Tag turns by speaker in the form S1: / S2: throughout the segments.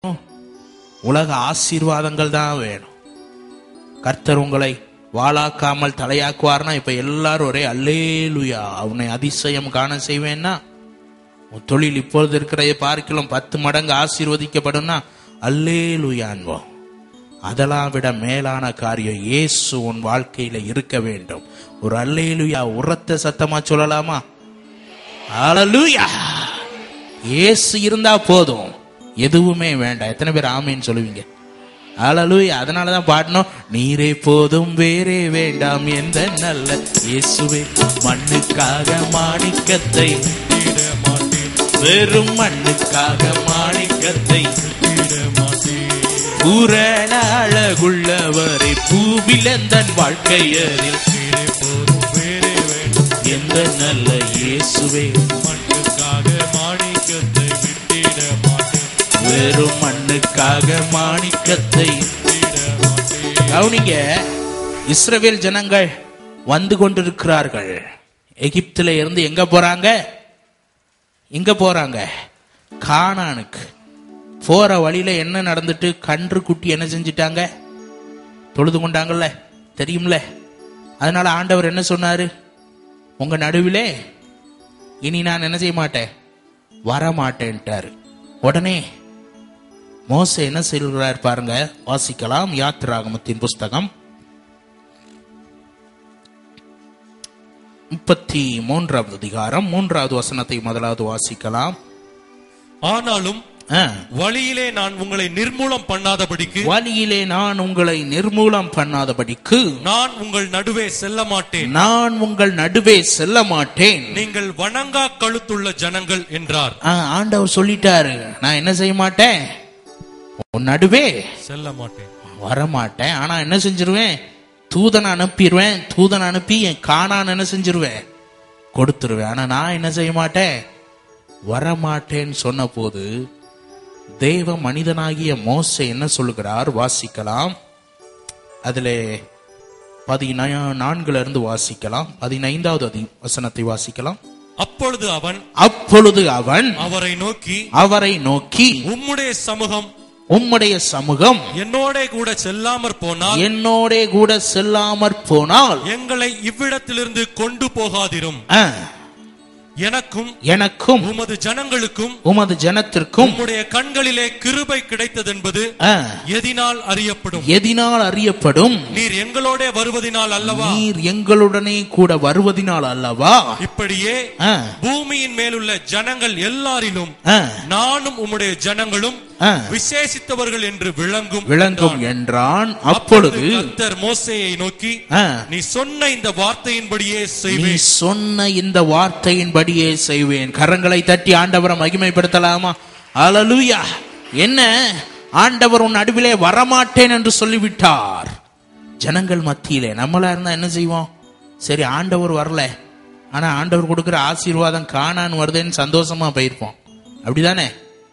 S1: உலக ஆசீர்வாதங்கள் தான் வேணும் கர்த்தர் உங்களை வாளாக்காமல் தலையாக்குவார்னா இப்ப எல்லாரும் ஒரே அல்லேலுயா அவனை அதிசயம் காண செய்வேன்னா உன் தொழில் இப்பொழுது இருக்கிறதை பார்க்கலாம் பத்து மடங்கு ஆசீர்வதிக்கப்படும்னா அல்லேலுயான்வோம் அதெல்லாம் விட மேலான காரியம் இயேசு உன் வாழ்க்கையில இருக்க வேண்டும் ஒரு அல்லேலுயா உரத்த சத்தமா சொல்லலாமா அல்லேலூயா இயேசு இருந்தா போதும் எதுவுமே வேண்டாம் எத்தனை பேர் ஆமேன்னு சொல்லுவீங்க அலலுயா அதனால தான் பாடணும் நீரே போதும் வேறே வேண்டாம் எந்த நல்ல இயேசுவே மண்ணுக்காக மாணிக்கத்தை
S2: விட மாட்டேன்
S1: வெறும் மண்ணுக்காக மாணிக்கத்தை
S2: விட மாட்டேன்
S1: பூரண அழகுள்ளவரை பூவில் எந்தன் வாழ்க்கையரில்
S2: நீரே போதும் வேறே வேண்டும்
S1: எந்த நல்ல இயேசுவே
S2: மண்ணுக்காக மாணிக்கத்தை விட்டிட மாட்டேன்
S1: வெறும் மண்ணுக்காக மாணிக்கத்தை
S2: விட மாட்டேன்
S1: கவனிங்க இஸ்ரவேல் ஜனங்கள் வந்து கொண்டிருக்கிறார்கள் எகிப்துல இருந்து எங்க போறாங்க எங்க போறாங்க கானானுக்கு போற வழியில என்ன நடந்துட்டு கன்று குட்டி என்ன செஞ்சிட்டாங்க தொழுது கொண்டாங்கல்ல தெரியும்ல அதனால ஆண்டவர் என்ன சொன்னாரு உங்க நடுவிலே இனி நான் என்ன செய்ய மாட்டேன் வர மாட்டேன்ட்டாரு உடனே மோசே என்ன சொல்கிறார் பாருங்க வாசிக்கலாம் யாத்திராகமத்தின் புஸ்தகம் முப்பத்தி மூன்றாவது அதிகாரம் மூன்றாவது வசனத்தை முதலாவது வாசிக்கலாம்
S2: ஆனாலும்
S1: ஆ.
S2: வழியிலே நான் உங்களை நிர்மூலம் பண்ணாதபடிக்கு
S1: வழியிலே நான் உங்களை நிர்மூலம் பண்ணாதபடிக்கு
S2: நான் உங்கள் நடுவே செல்ல மாட்டேன்
S1: நான் உங்கள் நடுவே செல்ல மாட்டேன்
S2: நீங்கள் வணங்கா கழுத்துள்ள ஜனங்கள் என்றார்
S1: ஆ, ஆண்டவர் சொல்லிட்டாரு நான் என்ன செய்ய மாட்டேன் உன் நடுவே
S2: செல்ல மாட்டேன்
S1: வரமாட்டேன் ஆனா என்ன செஞ்சிருவேன் தூதனை அனுப்பிடுவேன் தூதனை அனுப்பி என் காணான் என்ன செஞ்சிருவேன் கொடுத்துருவேன் ஆனா நான் என்ன செய்ய மாட்டேன் வரமாட்டேன்னு சொன்ன போது தேவ மனிதனாகிய மோசே என்ன சொல்லுகிறார் வாசிக்கலாம் அதுல பதினா நான்குல இருந்து வாசிக்கலாம் பதினைந்தாவது அதி வசனத்தை வாசிக்கலாம்
S2: அப்பொழுது அவன்
S1: அப்பொழுது அவன்
S2: அவரை நோக்கி
S1: அவரை நோக்கி
S2: உம்முடைய சமூகம்
S1: உம்முடைய சமூகம்
S2: என்னோட கூட செல்லாமற் போனால்
S1: என்னோடே கூட செல்லாமற் போனால்
S2: எங்களை இவ்விடத்திலிருந்து கொண்டு போகாதிரும்
S1: ஆ,
S2: எனக்கும்
S1: எனக்கும்
S2: உமது ஜனங்களுக்கும்
S1: உமது ஜனத்திற்கும்
S2: உம்முடைய கண்களிலே கிருபை கிடைத்ததென்பது
S1: ஆ,
S2: எதினால் அறியப்படும்
S1: எதினால் அறியப்படும்
S2: நீர் எங்களோட வருவதினால் அல்லவா
S1: நீர் எங்களுடனே கூட வருவதினால் அல்லவா
S2: இப்படியே
S1: ஆ,
S2: பூமியின் மேலுள்ள ஜனங்கள் எல்லாரிலும்
S1: ஆ,
S2: நானும் உம்முடைய ஜனங்களும்
S1: ஆ,
S2: விசேஷித்தவர்கள் என்று விளங்கும்
S1: விளங்கும் என்றான் அப்பொழுது
S2: கர்த்தர் மோசேயை நோக்கி
S1: ஆ,
S2: நீ சொன்ன இந்த வார்த்தையின்படியே
S1: நீ
S2: செய்வேன்
S1: சொன்ன இந்த வார்த்தையின்படியே செய்வேன் கரங்களை தட்டி ஆண்டவரை மகிமைப்படுத்தலாமா அல்லேலூயா என்ன ஆண்டவர் உன் நடுவிலே வரமாட்டேன் என்று சொல்லிவிட்டார் ஜனங்கள் மத்தியிலே நம்மளா இருந்தா என்ன செய்வோம் சரி ஆண்டவர் வரல ஆனா ஆண்டவர் கொடுக்கிற ஆசீர்வாதம் காணான்னு வருதுன்னு சந்தோஷமா போயிருப்போம் அப்படிதானே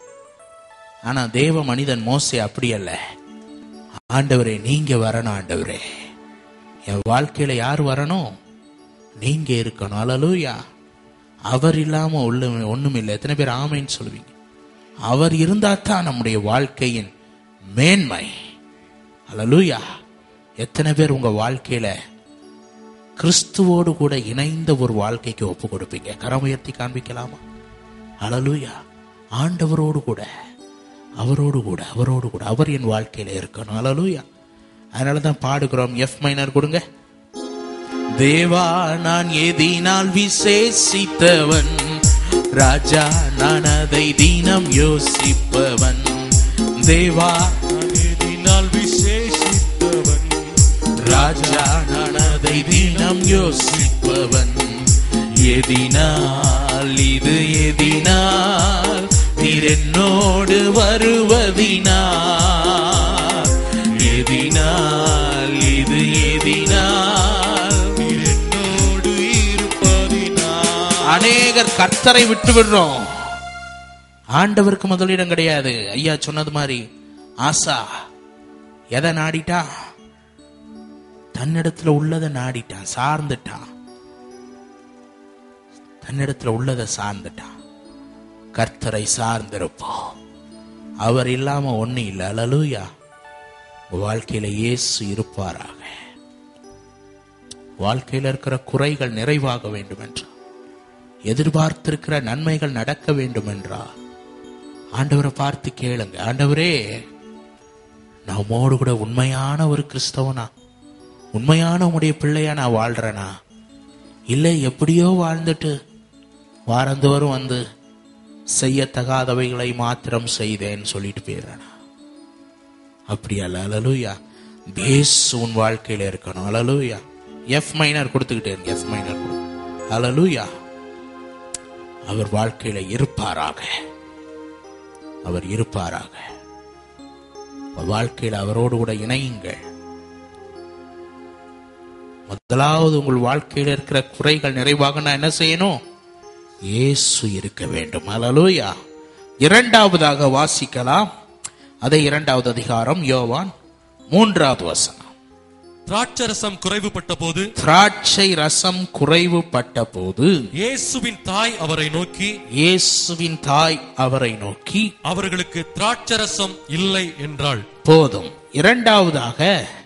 S1: ஆனா தேவ மனிதன் மோசே அப்படி அல்ல ஆண்டவரே நீங்க வரணும் ஆண்டவரே என் வாழ்க்கையில யார் வரணும் நீங்க இருக்கணும் அலலூயா அவர் இல்லாம உள்ள ஒண்ணும் இல்லை எத்தனை பேர் ஆமைன்னு சொல்லுவீங்க அவர் இருந்தா தான் நம்முடைய வாழ்க்கையின் மேன்மை அலலூயா எத்தனை பேர் உங்க வாழ்க்கையில கிறிஸ்துவோடு கூட இணைந்த ஒரு வாழ்க்கைக்கு ஒப்பு கொடுப்பீங்க கரம் உயர்த்தி காண்பிக்கலாமா அலலூயா ஆண்டவரோடு கூட அவரோடு கூட அவரோடு கூட அவர் என் வாழ்க்கையில இருக்கணும் அலலூயா அதனால தான் பாடுகிறோம் எஃப் மைனர் கொடுங்க தேவா நான் எதினால் விசேஷித்தவன் ராஜா நான் அதை தினம் யோசிப்பவன் தேவா
S2: எதினால் விசேஷித்தவன்
S1: ராஜா நான் அதை தினம் யோசிப்பவன் எதினால் இது எதினால் நீர் என்னோடு வருவதினால் எதினால் இது எதினால்
S2: நீர் என்னோடு இருப்பதினால்
S1: அநேகர் கர்த்தரை விட்டு விடுறோம் ஆண்டவருக்கு முதலிடம் கிடையாது ஐயா சொன்னது மாதிரி ஆசா எதை நாடிட்டா தன்னிடத்துல உள்ளதை நாடிட்டான் சார்ந்துட்டான் தன்னிடத்துல உள்ளதை சார்ந்துட்டான் கர்த்தரை சார்ந்திருப்போம் அவர் இல்லாம ஒண்ணு இல்லை அலலூயா உங்க வாழ்க்கையில இயேசு இருப்பாராக வாழ்க்கையில இருக்கிற குறைகள் நிறைவாக வேண்டும் என்றார் எதிர்பார்த்திருக்கிற நன்மைகள் நடக்க வேண்டும் என்றார் ஆண்டவரை பார்த்து கேளுங்க ஆண்டவரே நம்மோடு கூட உண்மையான ஒரு கிறிஸ்தவனா உண்மையான உடைய பிள்ளையா நான் வாழ்றேனா இல்லை எப்படியோ வாழ்ந்துட்டு வாரந்தோறும் வந்து செய்யத்தகாதவைகளை மாத்திரம் செய்தேன்னு சொல்லிட்டு போயிடுறேனா அப்படி அல்ல அலலூயா பேஸ் உன் வாழ்க்கையில இருக்கணும் அலலூயா எஃப் மைனர் கொடுத்துக்கிட்டே இருங்க எஃப் மைனர் கொடு அலலூயா அவர் வாழ்க்கையில இருப்பாராக அவர் இருப்பாராக உங்கள் வாழ்க்கையில அவரோடு கூட இணையுங்கள் முதலாவது உங்கள் வாழ்க்கையில இருக்கிற குறைகள் நிறைவாக நான் என்ன செய்யணும் இயேசு இருக்க வேண்டும் அலலூயா இரண்டாவதாக வாசிக்கலாம் அதை இரண்டாவது அதிகாரம் யோவான் மூன்றாவது வசனம்
S2: திராட்சரசம் குறைவுபட்ட போது
S1: திராட்சை ரசம் குறைவுபட்ட போது
S2: இயேசுவின் தாய் அவரை நோக்கி
S1: இயேசுவின் தாய் அவரை நோக்கி
S2: அவர்களுக்கு திராட்சரசம் இல்லை என்றாள்
S1: போதும் இரண்டாவதாக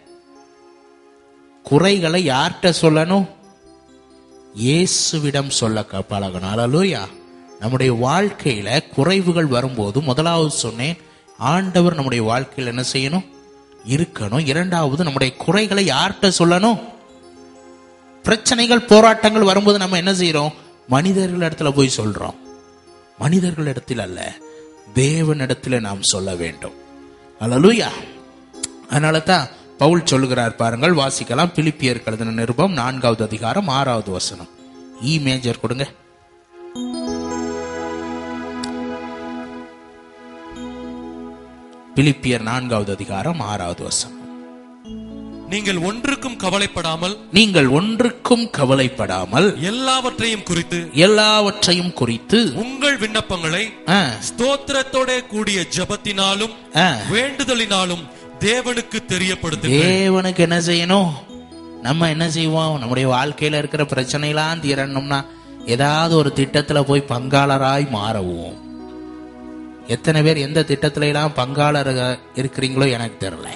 S1: குறைகளை யார்கிட்ட சொல்லணும் இயேசுவிடம் சொல்ல க- பழகணும் அல்லேலூயா நம்முடைய வாழ்க்கையில குறைவுகள் வரும்போது முதலாவது சொன்னேன் ஆண்டவர் நம்முடைய வாழ்க்கையில் என்ன செய்யணும் இருக்கணும் இரண்டாவது நம்முடைய குறைகளை யார்கிட்ட சொல்லணும் பிரச்சனைகள் போராட்டங்கள் வரும்போது நம்ம என்ன செய்யறோம் மனிதர்கள் இடத்துல போய் சொல்றோம் மனிதர்கள் இடத்தில் அல்ல தேவனிடத்தில் நாம் சொல்ல வேண்டும் அல்லேலூயா அதனால தான் பவுல் சொல்லுகிறார் பாருங்கள் வாசிக்கலாம் பிலிப்பியர் கழுதின நிருபம் நான்காவது அதிகாரம் ஆறாவது வசனம் இ மேஜர் கொடுங்க பிலிப்பியர் நான்காவது அதிகாரம் ஆறாவது வசனம்
S2: நீங்கள் ஒன்றுக்கும் கவலைப்படாமல்
S1: நீங்கள் ஒன்றுக்கும் கவலைப்படாமல்
S2: எல்லாவற்றையும் குறித்து
S1: எல்லாவற்றையும் குறித்து
S2: உங்கள் விண்ணப்பங்களை
S1: ஆ,
S2: ஸ்தோத்திரத்தோட கூடிய ஜெபத்தினாலும்
S1: ஆ,
S2: வேண்டுதலினாலும் தேவனுக்கு தெரியப்படுத்து
S1: தேவனுக்கு என்ன செய்யணும் நம்ம என்ன செய்வோம் நம்முடைய வாழ்க்கையில இருக்கிற பிரச்சனைலாம் தீரணும்னா ஏதாவது ஒரு திட்டத்துல போய் பங்காளராய் மாறவும் எத்தனை பேர் எந்த திட்டத்துல எல்லாம் பங்காளர் இருக்கிறீங்களோ எனக்கு தெரியல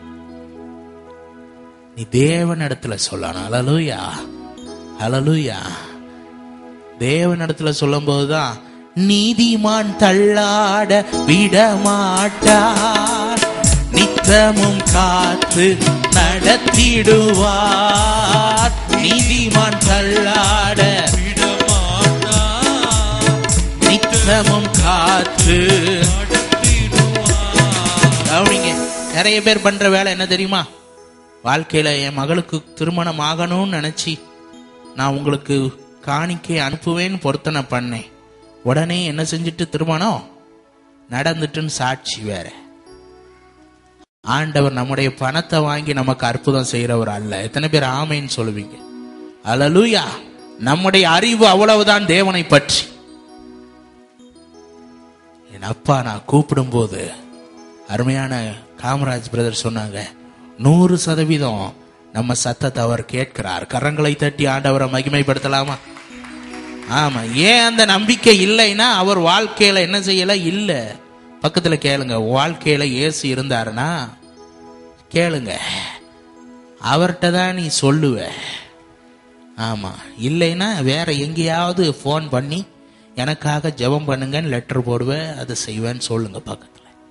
S1: நீ தேவன் இடத்துல சொல்லணும் அலலூயா அலலூயா தேவன் இடத்துல சொல்லும் போதுதான் நீதிமான் தள்ளாட விடமாட்டார் நித்தமும் காத்து நடத்திடுவார் நீதிமான் தள்ளாட நித்தமும் காத்து கவனிங்க நிறைய பேர் பண்ற வேலை என்ன தெரியுமா வாழ்க்கையில என் மகளுக்கு திருமணம் ஆகணும்னு நினைச்சு நான் உங்களுக்கு காணிக்கை அனுப்புவேன்னு பொருத்தனை பண்ணேன் உடனே என்ன செஞ்சுட்டு திருமணம் நடந்துட்டுன்னு சாட்சி வேற ஆண்டவர் நம்முடைய பணத்தை வாங்கி நமக்கு அற்புதம் செய்யறவர் அல்ல எத்தனை பேர் ஆமைன்னு சொல்லுவீங்க அல்லேலூயா நம்முடைய அறிவு அவ்வளவுதான் தேவனை பற்றி என் அப்பா நான் கூப்பிடும்போது அருமையான காமராஜ் பிரதர் சொன்னாங்க நூறு சதவீதம் நம்ம சத்தத்தை அவர் கேட்கிறார் கரங்களை தட்டி ஆண்டவரை மகிமைப்படுத்தலாமா ஆமா ஏன் அந்த நம்பிக்கை இல்லைன்னா அவர் வாழ்க்கையில என்ன செய்யல இல்ல பக்கத்துல கேளுங்க வாழ்க்கையில இயேசு இருந்தாருன்னா கேளுங்க அவர்கிட்ட தான் நீ சொல்லுவ ஆமா இல்லைன்னா வேற எங்கேயாவது ஃபோன் பண்ணி எனக்காக ஜெபம் பண்ணுங்கன்னு லெட்டர் போடுவேன் அதை செய்வேன்னு சொல்லுங்க பக்கத்துல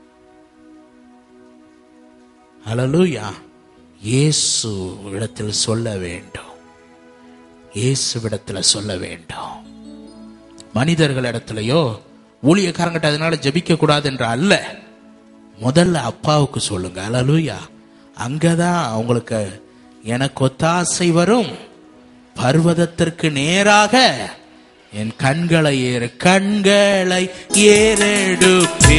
S1: ஹalleluya இயேசு இடத்தில் சொல்ல வேண்டும் இயேசுவிடத்துல சொல்ல வேண்டும் மனிதர்கள் இடத்துலயோ ஊழியக்காரங்கிட்ட அதனால ஜெபிக்க கூடாது என்ற அல்ல முதல்ல அப்பாவுக்கு சொல்லுங்க அலலுயா அங்கதான் அவங்களுக்கு எனக்கு ஒத்தாசை வரும் பர்வதத்திற்கு நேராக என் கண்களை ஏறு கண்களை ஏறெடுப்பே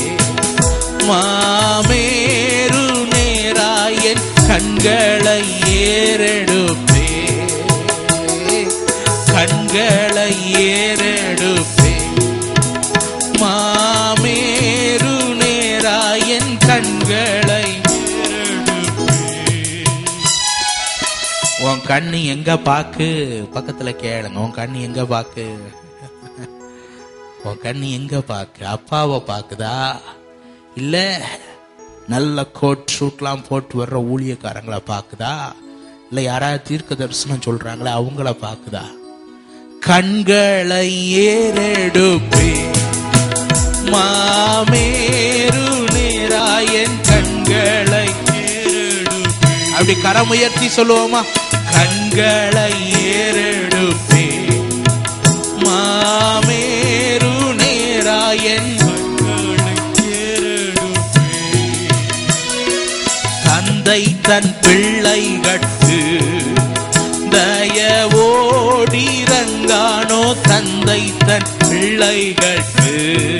S1: மாமேரு நேராய் என் கண்களை ஏறெடுப்பே கண்களை ஏறெடுப்பே மாமேரு நேராய் என் கண்களை உன் கண்ணு எங்க பாக்கு பக்கத்துல கேளுங்க உன் கண்ணு எங்க பாக்கு உன் கண்ணு எங்க பாக்கு அப்பாவை பாக்குதா இல்ல நல்ல கோட் ஷூட்லாம் போட்டு வர்ற ஊழியக்காரங்களை பார்க்குதா இல்ல யாராவது தீர்க்க தரிசனம் சொல்றாங்களே அவங்கள பார்க்குதா கண்களை ஏறெடுப்பே மாமேரு நேராயன் கண்களை ஏறெடுப்பே அப்படி கரம் உயர்த்தி சொல்லுவோமா கண்களை ஏறெடுப்பே மாமேரு நேராயன் கண்களை ஏறெடுப்பே தந்தை தன் பிள்ளைகட்கு தயவோடிரங்கானோ தந்தை தன் பிள்ளைகட்கு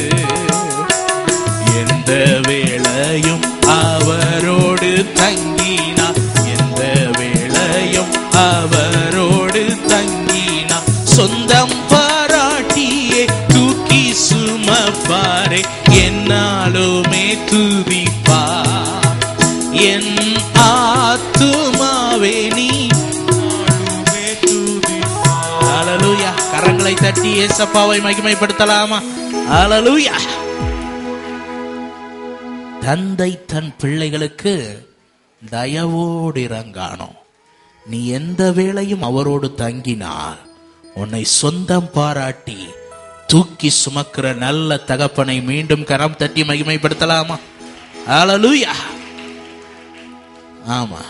S1: எந்த வேளையும் அவரோடு தங்கினா எந்த வேளையும் அவரோடு தங்கினா சொந்தம் பாராட்டியே தூக்கி சுமப்பாரே என்னாலுமே துதிப்பா என் ஆத்துமாவே நீ ஹalleluya கரங்களை தட்டி ஏசப்பாவை மகிமைப்படுத்தலாமா ஹalleluya தந்தை தன் பிள்ளைகளுக்கு தயவோடு இறங்கானோ நீ எந்த வேளையும் அவரோடு தங்கினால் உன்னை சொந்தம் பாராட்டி தூக்கி சுமக்கிற நல்ல தகப்பனை மீண்டும் கரம் தட்டி மகிமைப்படுத்தலாமா ஹalleluya ஆமா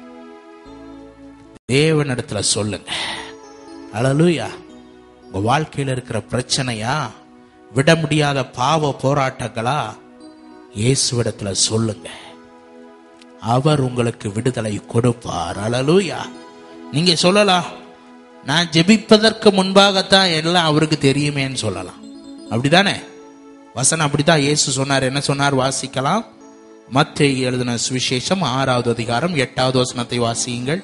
S1: தேவனிடத்துல சொல்லுங்க ஹalleluya உங்க வாழ்க்கையில இருக்கிற பிரச்சனையா விட முடியாத பாவ போராட்டங்களா இயேசுவிடத்துல சொல்லுங்க அவர் உங்களுக்கு விடுதலை கொடுப்பார் ஹalleluya நீங்க சொல்லலாம் நான் ஜெபிப்பதற்கு முன்பாகத்தான் எல்லாம் அவருக்கு தெரியுமேன்னு சொல்லலாம் அப்படிதானே வசனம் அப்படிதான் இயேசு சொன்னார் என்ன சொன்னார் வாசிக்கலாம் மத்தேயு எழுதின சுவிசேஷம் ஆறாவது அதிகாரம் எட்டாவது வசனத்தை வாசியுங்கள்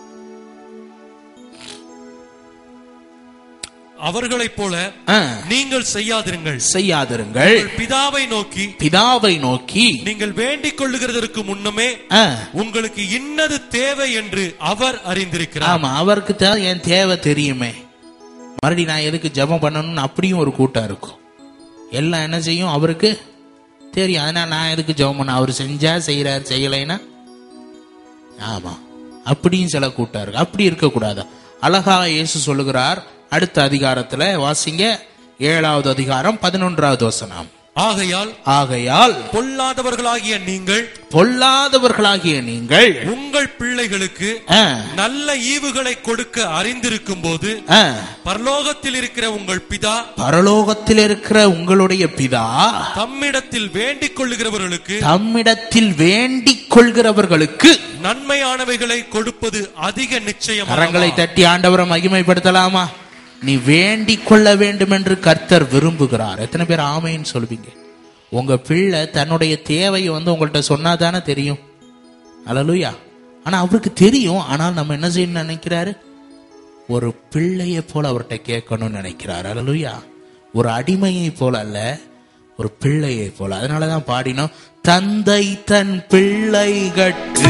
S2: அவர்களைப் போல
S1: ஆ,
S2: நீங்கள் செய்யாதிருங்கள்
S1: செய்யாதிருங்கள்
S2: உங்கள் பிதாவை நோக்கி
S1: பிதாவை நோக்கி
S2: நீங்கள் வேண்டிக் கொள்ளுகிறதற்கு முன்னமே
S1: ஆ,
S2: உங்களுக்கு இன்னது தேவை என்று அவர் அறிந்திருக்கிறார்
S1: ஆமா அவருக்கு தான் என் தேவை தெரியுமே மறுபடி நான் எதுக்கு ஜெபம் பண்ணணும்னு அப்படியும் ஒரு கூட்டம் இருக்கும் எல்லாம் என்ன செய்யும் அவருக்கு தெரியும் அதனால நான் எதுக்கு ஜெபம் பண்ண அவர் செஞ்சா செய்யறாரு செய்யலைன்னா ஆமா அப்படியும் சில கூட்டம் இருக்கு அப்படி இருக்கக்கூடாது அழகா இயேசு சொல்லுகிறார் அடுத்த அதிகாரத்துல வாசிங்க ஏழாவது அதிகாரம் பதினொன்றாவது வசனம்
S2: ஆகையால்
S1: ஆகையால்
S2: பொல்லாதவர்களாகிய நீங்கள்
S1: பொல்லாதவர்களாகிய நீங்கள்
S2: உங்கள் பிள்ளைகளுக்கு
S1: ஆ,
S2: நல்ல ஈவுகளை கொடுக்க அறிந்திருக்கும் போது
S1: ஆ,
S2: பரலோகத்தில் இருக்கிற உங்கள் பிதா
S1: பரலோகத்தில் இருக்கிற உங்களுடைய பிதா
S2: தம்மிடத்தில் வேண்டிக் கொள்ளுகிறவர்களுக்கு
S1: தம்மிடத்தில் வேண்டிக் கொள்கிறவர்களுக்கு
S2: நன்மையானவைகளை கொடுப்பது அதிக நிச்சயம்
S1: கரங்களை தட்டி ஆண்டவரை மகிமைப்படுத்தலாமா நீ வேண்டிக் கொள்ள வேண்டும் என்று கர்த்தர் விரும்புகிறார் எத்தனை பேர் ஆமைன்னு சொல்வீங்க உங்க பிள்ளை தன்னுடைய தேவையை வந்து உங்கள்ட்ட சொன்னாதானே தெரியும் அல்லலுயா ஆனா அவருக்கு தெரியும் ஆனால் நம்ம என்ன செய்யணும்னு நினைக்கிறாரு ஒரு பிள்ளையை போல அவர்கிட்ட கேட்கணும்னு நினைக்கிறார் அல்லலுயா ஒரு அடிமையை போல அல்ல ஒரு பிள்ளையை போல அதனாலதான் பாடினோம் தந்தை தன் பிள்ளைகட்கு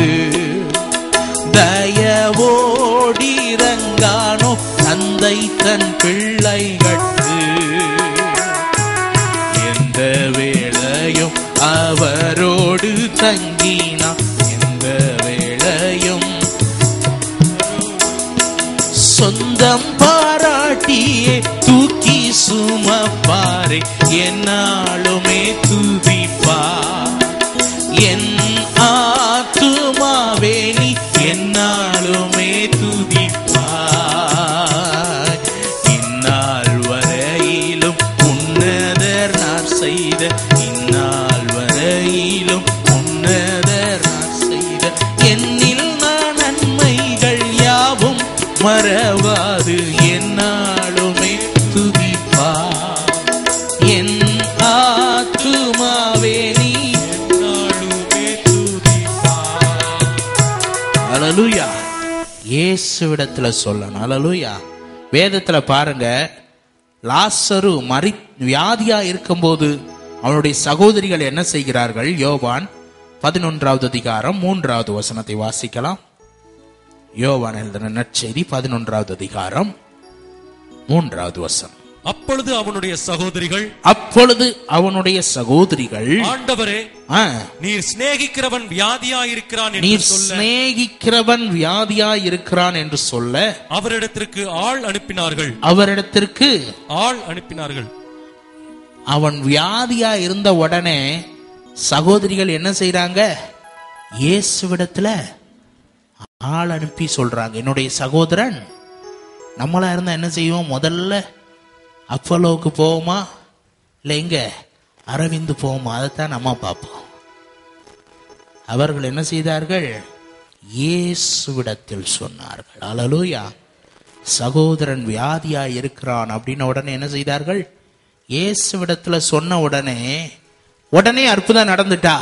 S1: தயவோடிரங்கானோ தந்தை தன் பிள்ளைகட்கு எந்த வேளையும் அவரோடு தங்கினா எந்த வேளையும் சொந்தம் பாராட்டியே தூக்கி சுமப்பாரே என்னாலுமே துதிப்பா என் ஆத்துமாவே நீ என்னாலுமே துதிப்பாய் இந்நாள் வரையிலும் உன்னதர் நான் செய்த இந்நாள் வரையிலும் உன்னதர் நான் செய்த என்னில் நான் நன்மைகள் யாவும் மறவாது என்னாலுமே துதிப்பா என் ஆத்துமாவே நீ என்னாலுமே துதிப்பா அலலுயா இயேசுவிடத்துல சொல்லணும் அலலுயா வேதத்துல பாருங்க லாசரு மரி வியாதியா இருக்கும்போது அவனுடைய சகோதரிகள் என்ன செய்கிறார்கள் யோவான் பதினொன்றாவது அதிகாரம் மூன்றாவது வசனத்தை வாசிக்கலாம் யோவான் எழுதின நற்செய்தி பதினொன்றாவது அதிகாரம் மூன்றாவது வசனம்
S2: அப்பொழுது அவனுடைய சகோதரிகள்
S1: அப்பொழுது அவனுடைய சகோதரிகள்
S2: ஆண்டவரே
S1: ஆ,
S2: நீர் சிநேகிக்கிறவன் வியாதியாயிருக்கிறான் என்று
S1: நீர்
S2: சொல்ல
S1: சிநேகிக்கிறவன் வியாதியா இருக்கிறான் என்று சொல்ல
S2: அவரிடத்திற்கு ஆள் அனுப்பினார்கள்
S1: அவரிடத்திற்கு
S2: ஆள் அனுப்பினார்கள்
S1: அவன் வியாதியா இருந்த உடனே சகோதரிகள் என்ன செய்றாங்க இயேசுவிடத்துல ஆள் அனுப்பி சொல்றாங்க என்னுடைய சகோதரன் நம்மளா இருந்தா என்ன செய்வோம் முதல்ல அப்பலோவுக்கு போவோமா இல்லை எங்க அரவிந்து போவோமா அதைத்தான் நம்ம பார்ப்போம் அவர்கள் என்ன செய்தார்கள் இயேசுவிடத்தில் சொன்னார்கள் அலலூயா சகோதரன் வியாதியா இருக்கிறான் அப்படின்ன உடனே என்ன செய்தார்கள் இயேசுவிடத்துல சொன்ன உடனே உடனே அற்புதம் நடந்துட்டா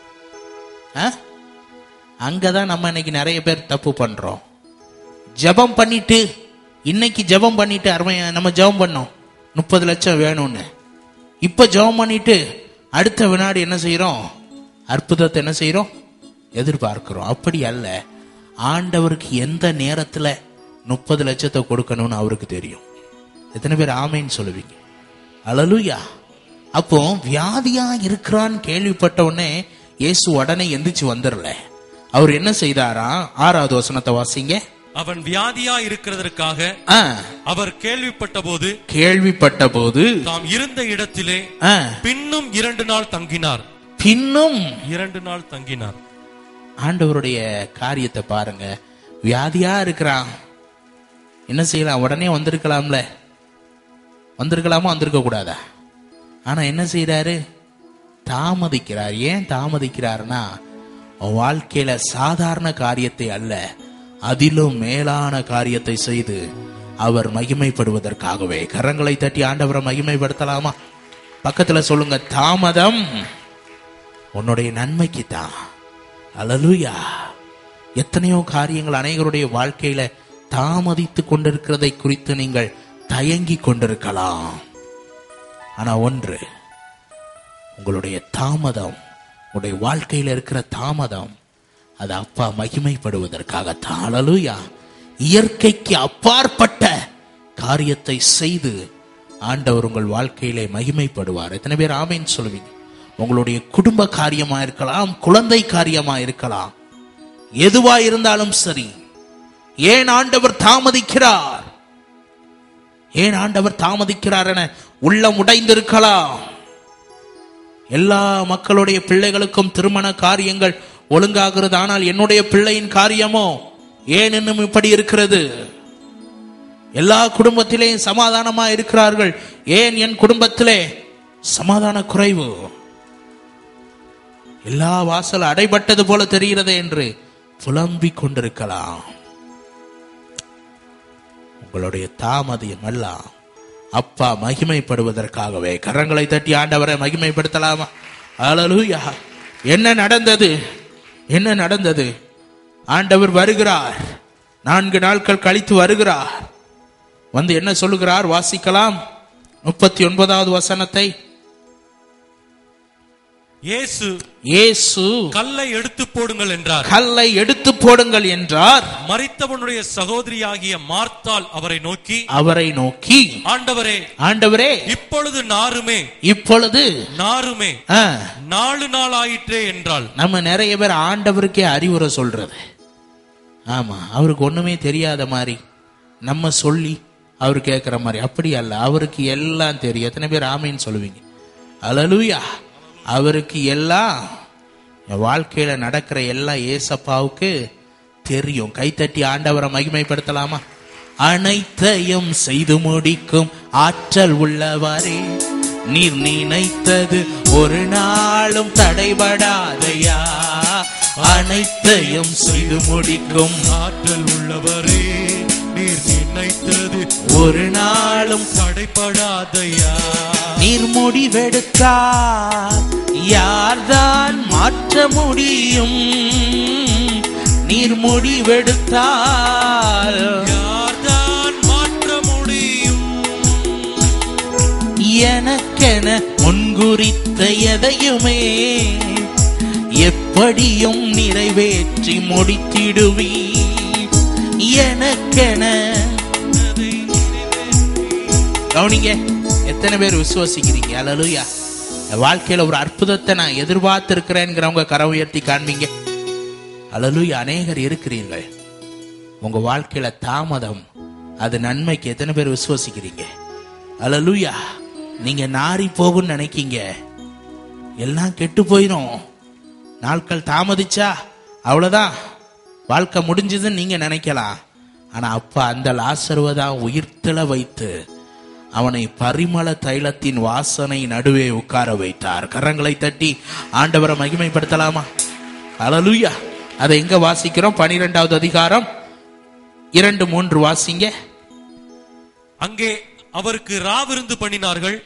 S1: ஆ? அங்கதான் நம்ம இன்னைக்கு நிறைய பேர் தப்பு பண்றோம் ஜெபம் பண்ணிட்டு இன்னைக்கு ஜெபம் பண்ணிட்டு அருமையா நம்ம ஜெபம் பண்ணோம் முப்பது லட்சம் வேணும்னு இப்ப ஜெபம் பண்ணிட்டு அடுத்த வினாடி என்ன செய்றோம் அற்புதத்தை என்ன செய்றோம் எதிர்பார்க்கிறோம் அப்படி அல்ல ஆண்டவருக்கு எந்த நேரத்துல முப்பது லட்சத்தை கொடுக்கணும்னு அவருக்கு தெரியும் எத்தனை பேர் ஆமைன்னு சொல்லுவீங்க அலலுயா அப்போ வியாதியா இருக்கிறான்னு கேள்விப்பட்ட உடனே இயேசு உடனே எந்திரிச்சு வந்துடல அவர் என்ன செய்தாரா ஆறாவது வசனத்தை வாசிங்க
S2: அவன் வியாதியா இருக்கிறதற்காக
S1: ஆ,
S2: அவர் கேள்விப்பட்ட போது
S1: கேள்விப்பட்ட போது
S2: தாம் இருந்த இடத்திலே
S1: ஆ,
S2: பின்னும் இரண்டு நாள் தங்கினார்
S1: பின்னும்
S2: இரண்டு நாள் தங்கினார்
S1: ஆண்டவருடைய காரியத்தை பாருங்க வியாதியா இருக்கிறான் என்ன செய்யலாம் உடனே வந்திருக்கலாம்ல வந்திருக்கலாமா வந்திருக்க கூடாதா ஆனா என்ன செய்யறாரு தாமதிக்கிறார் ஏன் தாமதிக்கிறார்னா அவன் வாழ்க்கையில சாதாரண காரியத்தை அல்ல அதிலும் மேலான காரியத்தை செய்து அவர் மகிமைப்படுவதற்காகவே கரங்களை தட்டி ஆண்டவரை மகிமைப்படுத்தலாமா பக்கத்துல சொல்லுங்க தாமதம் உன்னுடைய நன்மைக்கு தான் அலலுயா எத்தனையோ காரியங்கள் அனைவருடைய வாழ்க்கையில தாமதித்து கொண்டிருக்கிறதை குறித்து நீங்கள் தயங்கி கொண்டிருக்கலாம் ஆனா ஒன்று உங்களுடைய தாமதம் உங்களுடைய வாழ்க்கையில இருக்கிற தாமதம் அது அப்பா மகிமைப்படுவதற்காகத்தான் அலலுயா இயற்கைக்கு அப்பாற்பட்ட காரியத்தை செய்து ஆண்டவர் உங்கள் வாழ்க்கையிலே மகிமைப்படுவார் எத்தனை பேர் ஆமைன்னு சொல்லுவீங்க உங்களுடைய குடும்ப காரியமா இருக்கலாம் குழந்தை காரியமா இருக்கலாம் எதுவா இருந்தாலும் சரி ஏன் ஆண்டவர் தாமதிக்கிறார் ஏன் ஆண்டவர் தாமதிக்கிறார் என உள்ளம் உடைந்திருக்கலாம் எல்லா மக்களுடைய பிள்ளைகளுக்கும் திருமண காரியங்கள் ஒழுங்காகிறது ஆனால் என்னுடைய பிள்ளையின் காரியமோ ஏன் இன்னும் இப்படி இருக்கிறது எல்லா குடும்பத்திலேயும் சமாதானமா இருக்கிறார்கள் ஏன் என் குடும்பத்திலே சமாதான குறைவு எல்லா வாசல் அடைபட்டது போல தெரிகிறது என்று புலம்பிக் கொண்டிருக்கலாம் உங்களுடைய தாமதியம் எல்லாம் அப்பா மகிமைப்படுவதற்காகவே கரங்களை தட்டி ஆண்டவரை மகிமைப்படுத்தலாமா அலலூயா என்ன நடந்தது என்ன நடந்தது ஆண்டவர் வருகிறார் நான்கு நாட்கள் கழித்து வருகிறார் வந்து என்ன சொல்லுகிறார் வாசிக்கலாம் முப்பத்தி ஒன்பதாவது வசனத்தை
S2: இயேசு
S1: இயேசு
S2: கல்லை எடுத்து போடுங்கள் என்றார்
S1: கல்லை எடுத்து போடுங்கள் என்றார்
S2: மரித்தவனுடைய சகோதரியாகிய மார்த்தாள் அவரை நோக்கி
S1: அவரை நோக்கி
S2: ஆண்டவரே
S1: ஆண்டவரே
S2: இப்பொழுது நாருமே
S1: இப்பொழுது
S2: நாருமே
S1: ஆ,
S2: நாலு நாள் ஆயிற்றே என்றாள்
S1: நம்ம நிறைய பேர் ஆண்டவருக்கே அறிவுரை சொல்றது ஆமா அவருக்கு ஒண்ணுமே தெரியாத மாதிரி நம்ம சொல்லி அவர் கேட்கிற மாதிரி அப்படி அல்ல அவருக்கு எல்லாம் தெரியும் எத்தனை பேர் ஆமைன்னு சொல்லுவீங்க அலலுயா அவருக்கு எல்லாம் என் வாழ்க்கையில நடக்கிற எல்லாம் ஏசப்பாவுக்கு தெரியும் கைத்தட்டி ஆண்டவரை மகிமைப்படுத்தலாமா அனைத்தையும் செய்து முடிக்கும் ஆற்றல் உள்ளவரே நீர் நினைத்தது ஒரு நாளும் தடைபடாதையா அனைத்தையும் செய்து முடிக்கும்
S2: ஆற்றல் உள்ளவரே நீர் நினைத்தது
S1: ஒரு நாளும்
S2: தடைப்படாதையா
S1: நீர் முடிவெடுத்தார் யார்தான் மாற்ற முடியும் நீர் முடிவெடுத்தால்
S2: யார்தான் மாற்ற முடியும்
S1: எனக்கென முன்குறித்த எதையுமே எப்படியும் நிறைவேற்றி முடித்திடுவி எனக்கென கவனிங்க எத்தனை பேர் விசுவசிக்கிறீங்க அல்லலுயா என் வாழ்க்கையில ஒரு அற்புதத்தை நான் எதிர்பார்த்து இருக்கிறேங்கிறவங்க கரை உயர்த்தி காண்பீங்க அல்லலுயா அநேகர் இருக்கிறீர்கள் உங்க வாழ்க்கையில தாமதம் அது நன்மைக்கு எத்தனை பேர் விசுவசிக்கிறீங்க அல்லலுயா நீங்க நாரி போகும்னு நினைக்கீங்க எல்லாம் கெட்டு போயிடும் நாட்கள் தாமதிச்சா அவ்வளவுதான் வாழ்க்கை முடிஞ்சதுன்னு நீங்க நினைக்கலாம் ஆனா அப்ப அந்த லாசருவை தான் உயிர்த்தல வைத்து அவனை பரிமள தைலத்தின் வாசனை நடுவே உட்கார வைத்தார் கரங்களை தட்டி ஆண்டவரை மகிமைப்படுத்தலாமா அலலுயா அதை எங்க வாசிக்கிறோம் பனிரெண்டாவது அதிகாரம் இரண்டு மூன்று வாசிங்க
S2: அங்கே அவருக்கு ராவிருந்து பண்ணினார்கள்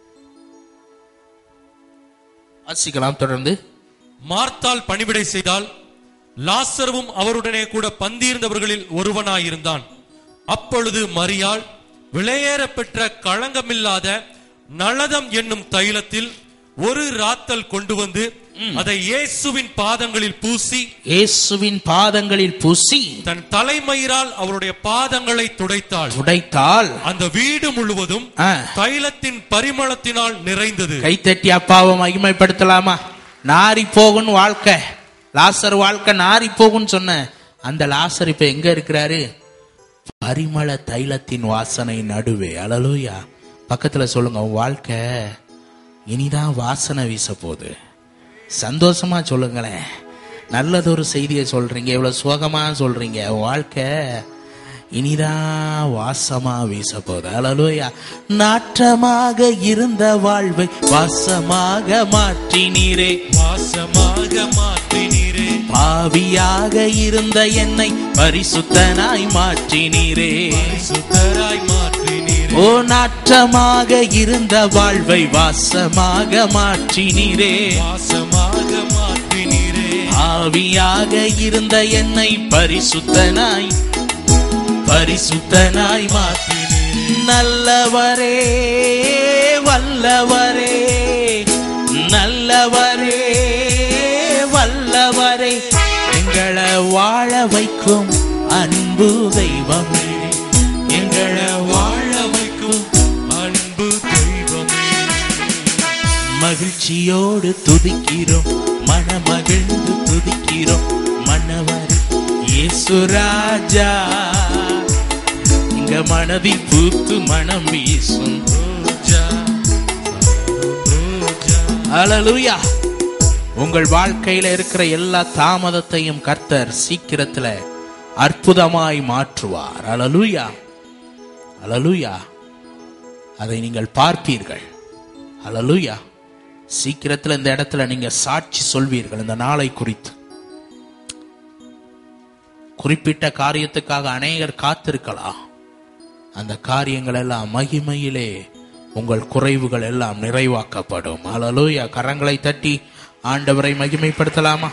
S1: வாசிக்கலாம் தொடர்ந்து
S2: மார்த்தால் பணிவிடை செய்தால் லாசருவும் அவருடனே கூட பந்தியிருந்தவர்களில் ஒருவனாயிருந்தான் அப்பொழுது மரியாள் விலையேற பெற்ற களங்கமில்லாத நளதம் என்னும் தைலத்தில் ஒரு ராத்தல் கொண்டு வந்து அதை இயேசுவின் பாதங்களில் பூசி
S1: இயேசுவின் பாதங்களில் பூசி
S2: தன் தலைமயிரால் அவருடைய பாதங்களை துடைத்தாள்
S1: உடைத்தால்
S2: அந்த வீடு முழுவதும்
S1: ஆ,
S2: தைலத்தின் பரிமளத்தினால் நிறைந்தது
S1: கைத்தட்டி அப்பாவை மகிமைப்படுத்தலாமா நாரி போகும் வாழ்க்கை லாசர் வாழ்க்கை நாரி போகும்னு சொன்ன அந்த லாசர் இப்ப எங்க இருக்கிறாரு பரிமள தைலத்தின் வாசனை நடுவே அலலூயா பக்கத்துல சொல்லுங்க உன் வாழ்க்கை இனிதான் வாசனை வீச போகுது சந்தோஷமா சொல்லுங்களேன் நல்லதொரு செய்தியை சொல்றீங்க இவ்வளவு சோகமா சொல்றீங்க உன் வாழ்க்கை இனிதான் வாசமா வீச போகுது அலலூயா நாற்றமாக இருந்த வாழ்வை வாசமாக மாற்றினீரே
S2: வாசமாக மாற்றினீரே
S1: பாவியாக இருந்த என்னை பரிசுத்தனாய் மாற்றினீரே
S2: சுத்தராய் மாற்றினீரே
S1: ஓ நாற்றமாக இருந்த வாழ்வை வாசமாக மாற்றினீரே
S2: வாசமாக மாற்றினீரே
S1: ஆவியாக இருந்த என்னை பரிசுத்தனாய் பரிசுத்தனாய் மாற்றி நல்லவரே வல்லவரே நல்லவரே வல்லவரே எங்களை வாழ வைக்கும் அன்பு தெய்வமே எங்களை வாழ வைக்கும்
S2: அன்பு தெய்வமே
S1: மகிழ்ச்சியோடு துதிக்கிறோம் மனமகிழ்ந்து துதிக்கிறோம் மன்னவர் இயேசுராஜா இங்க மனதில் பூத்து மனம் வீசும்
S2: ரோஜா ரோஜா
S1: அலலுயா உங்கள் வாழ்க்கையில இருக்கிற எல்லா தாமதத்தையும் கர்த்தர் சீக்கிரத்துல அற்புதமாய் மாற்றுவார் அலலுயா அலலுயா அதை நீங்கள் பார்ப்பீர்கள் அலலுயா சீக்கிரத்துல இந்த இடத்துல நீங்க சாட்சி சொல்வீர்கள் இந்த நாளை குறித்து குறிப்பிட்ட காரியத்துக்காக அநேகர் காத்திருக்கலாம் அந்த காரியங்கள் எல்லாம் மகிமையிலே உங்கள் குறைவுகள் எல்லாம் நிறைவாக்கப்படும் அலலூயா கரங்களை தட்டி ஆண்டவரை மகிமைப்படுத்தலாமா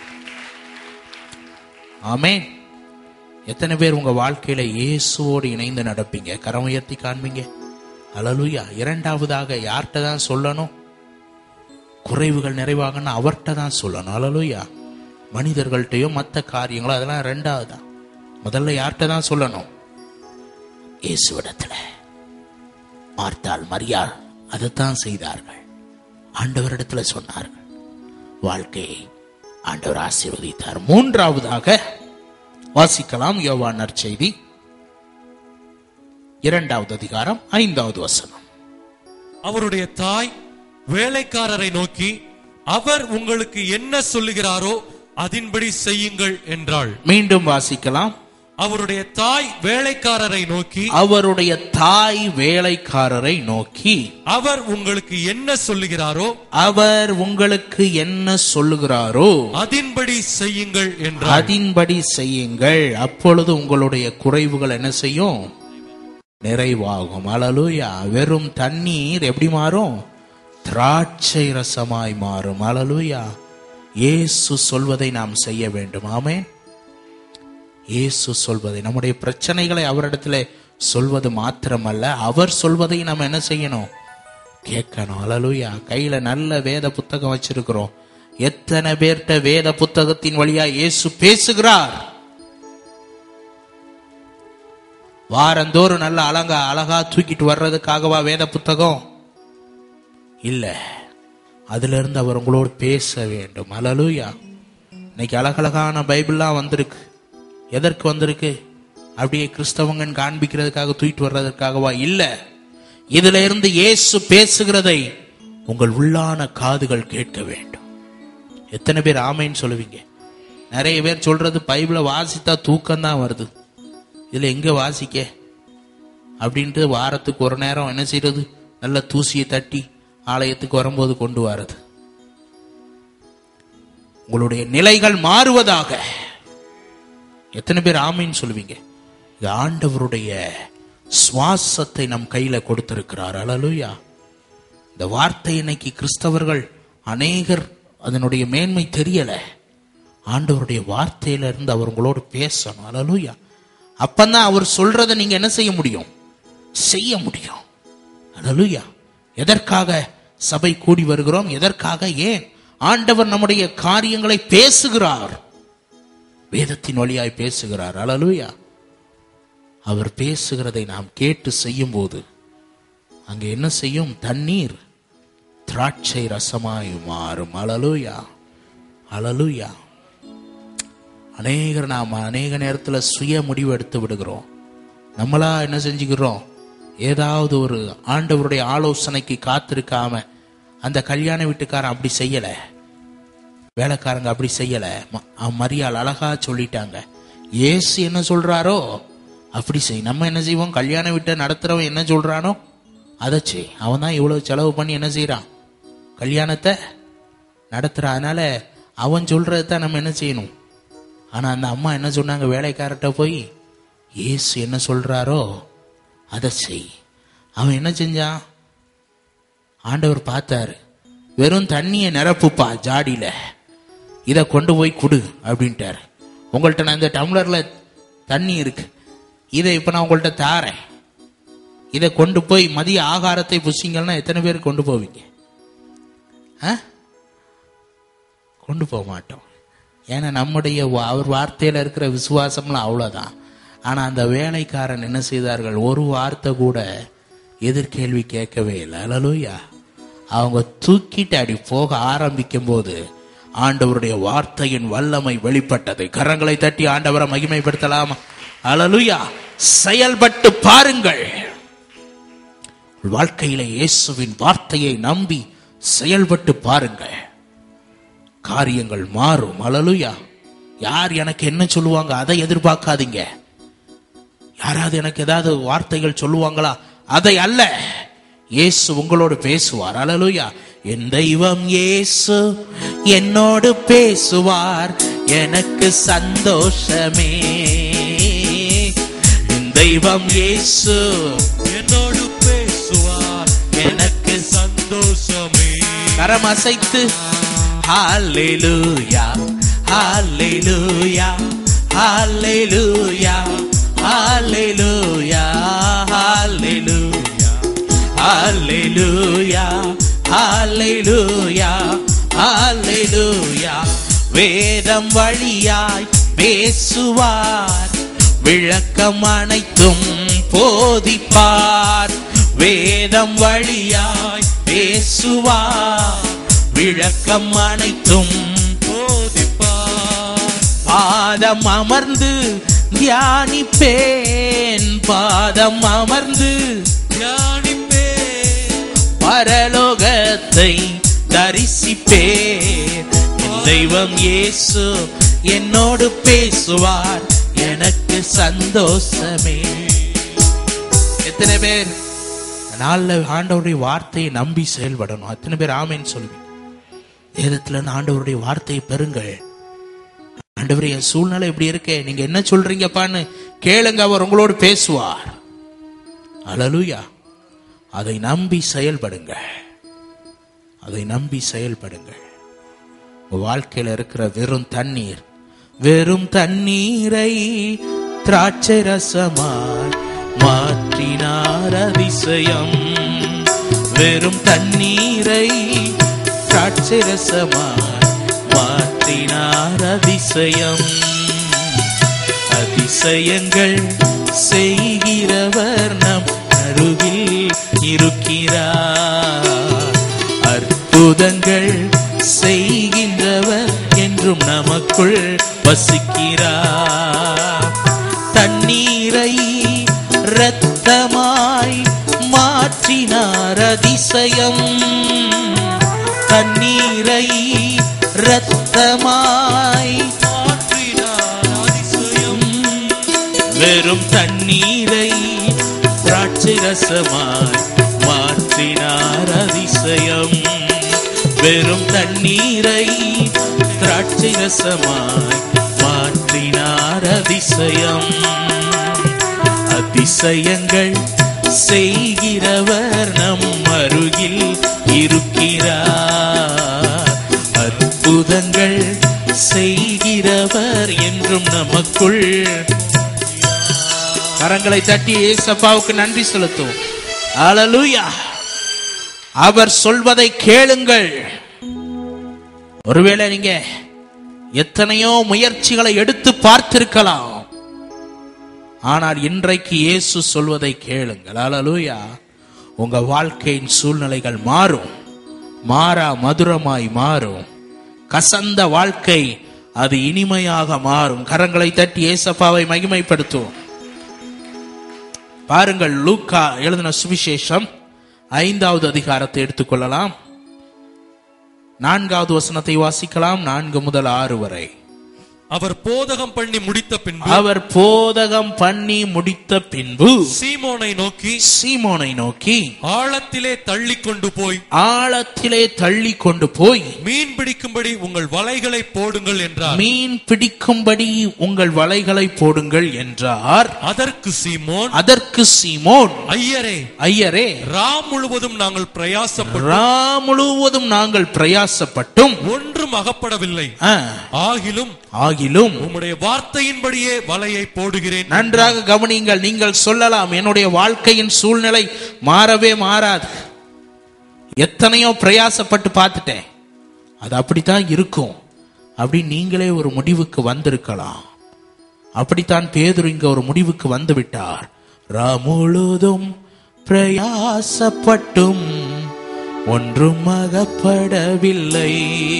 S1: ஆமென் எத்தனை பேர் உங்க வாழ்க்கையில இயேசுவோடு இணைந்து நடப்பீங்க கரம் உயர்த்தி காண்பீங்க அலலுயா இரண்டாவதாக யார்கிட்ட தான் சொல்லணும் குறைவுகள் நிறைவாகன்னு அவர்கிட்ட தான் சொல்லணும் அலலுயா மனிதர்கள்ட்டையோ மற்ற காரியங்களோ அதெல்லாம் ரெண்டாவது தான் முதல்ல யார்கிட்ட தான் சொல்லணும் இயேசுவிடத்துல மார்த்தாள் மரியாள் அதைத்தான் செய்தார்கள் ஆண்டவரிடத்துல சொன்னார்கள் வாழ்க்கையை ஆண்டவர் ஆசீர்வதித்தார் மூன்றாவதாக வாசிக்கலாம் யோவான் நற்செய்தி இரண்டாவது அதிகாரம் ஐந்தாவது வசனம்
S2: அவருடைய தாய் வேலைக்காரரை நோக்கி அவர் உங்களுக்கு என்ன சொல்லுகிறாரோ அதின்படி செய்யுங்கள் என்றாள்
S1: மீண்டும் வாசிக்கலாம்
S2: அவருடைய தாய் வேலைக்காரரை நோக்கி
S1: அவருடைய தாய் வேலைக்காரரை நோக்கி
S2: அவர் உங்களுக்கு என்ன சொல்லுகிறாரோ
S1: அவர் உங்களுக்கு என்ன சொல்லுகிறாரோ
S2: அதின்படி செய்யுங்கள் என்றார்
S1: அதின்படி செய்யுங்கள் அப்பொழுது உங்களுடைய குறைவுகள் என்ன செய்யும் நிறைவாகும் அலலுயா வெறும் தண்ணீர் எப்படி மாறும் திராட்சை ரசமாய் மாறும் அலலுயா இயேசு சொல்வதை நாம் செய்ய வேண்டும் ஆமென் இயேசு சொல்வதை நம்முடைய பிரச்சனைகளை அவரிடத்துல சொல்வது மாத்திரமல்ல அவர் சொல்வதை நாம் என்ன செய்யணும் கேட்கணும் அலலுயா கையில நல்ல வேத புத்தகம் வச்சிருக்கிறோம் எத்தனை பேர்கிட்ட வேத புத்தகத்தின் வழியா இயேசு பேசுகிறார் வாரந்தோறும் நல்ல அழகா அழகா தூக்கிட்டு வர்றதுக்காகவா வேத புத்தகம் இல்ல அதுல இருந்து அவர் உங்களோடு பேச வேண்டும் அலலுயா இன்னைக்கு அழகழகான பைபிள்லாம் வந்திருக்கு எதற்கு வந்திருக்கு அப்படியே கிறிஸ்தவங்கன்னு காண்பிக்கிறதுக்காக தூக்கிட்டு வர்றதுக்காகவா இல்ல இதுல இருந்து இயேசு பேசுகிறதை உங்கள் உள்ளான காதுகள் கேட்க வேண்டும் எத்தனை பேர் ஆமைன்னு சொல்லுவீங்க நிறைய பேர் சொல்றது பைபிளை வாசித்தா தூக்கம் தான் வருது இதுல எங்க வாசிக்க அப்படின்ட்டு வாரத்துக்கு ஒரு நேரம் என்ன செய்யறது நல்ல தூசியை தட்டி ஆலயத்துக்கு வரும்போது கொண்டு வரது உங்களுடைய நிலைகள் மாறுவதாக எத்தனை பேர் ஆமைன்னு சொல்லுவீங்க இது ஆண்டவருடைய சுவாசத்தை நம் கையில கொடுத்திருக்கிறார் அலலுயா இந்த வார்த்தை இன்னைக்கு கிறிஸ்தவர்கள் அநேகர் அதனுடைய மேன்மை தெரியல ஆண்டவருடைய வார்த்தையில இருந்து அவர் உங்களோடு பேசணும் அலலுயா அப்பந்தான் அவர் சொல்றதை நீங்க என்ன செய்ய முடியும் செய்ய முடியும் அலலுயா எதற்காக சபை கூடி வருகிறோம் எதற்காக ஏன் ஆண்டவர் நம்முடைய காரியங்களை பேசுகிறார் வேதத்தின் வழியாய் பேசுகிறார் அலலுயா அவர் பேசுகிறதை நாம் கேட்டு செய்யும் போது அங்க என்ன செய்யும் தண்ணீர் திராட்சை ரசமாய் மாறும் அலலுயா அலலுயா அநேகர் நாம் அநேக நேரத்துல சுய முடிவு எடுத்து விடுகிறோம் நம்மளா என்ன செஞ்சுக்கிறோம் ஏதாவது ஒரு ஆண்டவருடைய ஆலோசனைக்கு காத்திருக்காம அந்த கல்யாண வீட்டுக்காரன் அப்படி செய்யல வேலைக்காரங்க அப்படி செய்யல ம- அவன் மரியாள் அழகா சொல்லிட்டாங்க இயேசு என்ன சொல்றாரோ அப்படி செய் நம்ம என்ன செய்வோம் கல்யாண வீட்டை நடத்துறவன் என்ன சொல்றானோ அதை செய் அவன் தான் இவ்வளவு செலவு பண்ணி என்ன செய்யறான் கல்யாணத்தை நடத்துறான் அதனால அவன் சொல்றது தான் நம்ம என்ன செய்யணும் ஆனா அந்த அம்மா என்ன சொன்னாங்க வேலைக்காரர்கிட்ட போய் இயேசு என்ன சொல்றாரோ அதை செய் அவன் என்ன செஞ்சான் ஆண்டவர் பார்த்தாரு வெறும் தண்ணியை நிரப்புப்பா ஜாடியில இதை கொண்டு போய் குடு அப்படின்ட்டாரு உங்கள்ட்ட நான் இந்த டம்ளர்ல தண்ணி இருக்கு இதை இப்ப நான் உங்கள்ட்ட தாரேன் இதை கொண்டு போய் மதிய ஆகாரத்தை புசிங்கன்னா எத்தனை பேர் கொண்டு போவீங்க ஆ? கொண்டு போக மாட்டோம் ஏன்னா நம்முடைய வா- அவர் வார்த்தையில இருக்கிற விசுவாசம்லாம் அவ்வளவுதான் ஆனா அந்த வேலைக்காரன் என்ன செய்தார்கள் ஒரு வார்த்தை கூட எதிர்கேள்வி கேட்கவே இல்லை அலலூயா அவங்க தூக்கிட்டு அடி போக ஆரம்பிக்கும் போது ஆண்டவருடைய வார்த்தையின் வல்லமை வெளிப்பட்டது கரங்களை தட்டி ஆண்டவரை மகிமைப்படுத்தலாமா அலலுயா செயல்பட்டு பாருங்கள் உங்கள் வாழ்க்கையிலே இயேசுவின் வார்த்தையை நம்பி செயல்பட்டு பாருங்கள் காரியங்கள் மாறும் அலலுயா யார் எனக்கு என்ன சொல்லுவாங்க அதை எதிர்பார்க்காதீங்க யாராவது எனக்கு ஏதாவது வார்த்தைகள் சொல்லுவாங்களா அதை அல்ல இயேசு உங்களோடு பேசுவார் அலலுயா என் தெய்வம் இயேசு என்னோடு பேசுவார் எனக்கு சந்தோஷமே என் தெய்வம் இயேசு
S2: என்னோடு பேசுவார்
S1: எனக்கு
S2: சந்தோஷமே
S1: கரம் அசைத்து ஹalleluya ஹalleluya ஹalleluya ஹalleluya ஹalleluya ஹalleluya ஹalleluya ஹalleluya வேதம் வழியாய் பேசுவார் விளக்கம் அனைத்தும் போதிப்பார் வேதம் வழியாய் பேசுவார் விளக்கம் அனைத்தும்
S2: போதிப்பார்
S1: பாதம் அமர்ந்து தியானிப்பேன் பாதம் அமர்ந்து
S2: தியானிப்பே
S1: பரலோகத்தை தரிசிப்பேன் என் தெய்வம் இயேசு என்னோடு பேசுவார் எனக்கு சந்தோஷமே எத்தனை பேர் இந்த நாள்ல ஆண்டவருடைய வார்த்தையை நம்பி செயல்படணும் அத்தனை பேர் ஆமைன்னு சொல்லுவீங்க வேதத்துல இருந்து ஆண்டவருடைய வார்த்தையை பெறுங்கள் ஆண்டவரே என் சூழ்நிலை இப்படி இருக்கே நீங்க என்ன சொல்றீங்கப்பான்னு கேளுங்க அவர் உங்களோடு பேசுவார் அலலுயா அதை நம்பி செயல்படுங்க அதை நம்பி செயல்படுங்கள் உங்க வாழ்க்கையில இருக்கிற வெறும் தண்ணீர் வெறும் தண்ணீரை திராட்சை ரசமாய் மாற்றினார் அதிசயம் வெறும் தண்ணீரை திராட்சை ரசமாய் மாற்றினார் அதிசயம் அதிசயங்கள் செய்கிற செய்கிறவர் நம் அருகில் இருக்கிறார் அற்புதங்கள் செய்கின்றவர் என்றும் நமக்குள் வசிக்கிறார் தண்ணீரை இரத்தமாய் மாற்றினார் அதிசயம் தண்ணீரை இரத்தமாய்
S2: மாற்றினார் அதிசயம்
S1: வெறும் தண்ணீரை திராட்சை ரசமாய் மாற்றினார் அதிசயம் வெறும் தண்ணீரை திராட்சை ரசமாய் மாற்றினார் அதிசயம் அதிசயங்கள் செய்கிறவர் நம் அருகில் இருக்கிறார் அற்புதங்கள் செய்கிறவர் என்றும் நமக்குள் கரங்களை தட்டி ஏசப்பாவுக்கு நன்றி செலுத்துவோம் ஹalleluya அவர் சொல்வதை கேளுங்கள் ஒருவேளை நீங்க எத்தனையோ முயற்சிகளை எடுத்து பார்த்திருக்கலாம் ஆனால் இன்றைக்கு இயேசு சொல்வதை கேளுங்கள் ஹalleluya உங்க வாழ்க்கையின் சூழ்நிலைகள் மாறும் மாறா மதுரமாய் மாறும் கசந்த வாழ்க்கை அது இனிமையாக மாறும் கரங்களை தட்டி ஏசப்பாவை மகிமைப்படுத்துவோம் பாருங்கள் லூக்கா எழுதின சுவிசேஷம் ஐந்தாவது அதிகாரத்தை எடுத்துக்கொள்ளலாம் நான்காவது வசனத்தை வாசிக்கலாம் நான்கு முதல் ஆறு வரை
S2: அவர் போதகம் பண்ணி முடித்த பின்பு
S1: அவர் போதகம் பண்ணி முடித்த பின்பு
S2: சீமோனை நோக்கி
S1: சீமோனை நோக்கி
S2: ஆழத்திலே தள்ளி கொண்டு போய்
S1: ஆழத்திலே தள்ளி கொண்டு போய்
S2: மீன் பிடிக்கும்படி உங்கள் வலைகளை போடுங்கள் என்றார்
S1: மீன் பிடிக்கும்படி உங்கள் வலைகளை போடுங்கள் என்றார்
S2: அதற்கு சீமோன்
S1: அதற்கு சீமோன்
S2: ஐயரே
S1: ஐயரே
S2: ராம் முழுவதும் நாங்கள் பிரயாசப்பட்டு
S1: ரா முழுவதும் நாங்கள் பிரயாசப்பட்டும்
S2: ஒன்றும் அகப்படவில்லை
S1: ஆ,
S2: ஆகிலும்
S1: ஆகிலும்
S2: உம்முடைய வார்த்தையின்படியே வலையை போடுகிறேன்
S1: நன்றாக கவனியுங்கள் நீங்கள் சொல்லலாம் என்னுடைய வாழ்க்கையின் சூழ்நிலை மாறவே மாறாது எத்தனையோ பிரயாசப்பட்டு பார்த்துட்டேன் அது அப்படித்தான் இருக்கும் அப்படி நீங்களே ஒரு முடிவுக்கு வந்திருக்கலாம் அப்படித்தான் பேதுரு இங்க ஒரு முடிவுக்கு வந்து விட்டார் ரா முழுதும் பிரயாசப்பட்டும் ஒன்றும் அகப்படவில்லை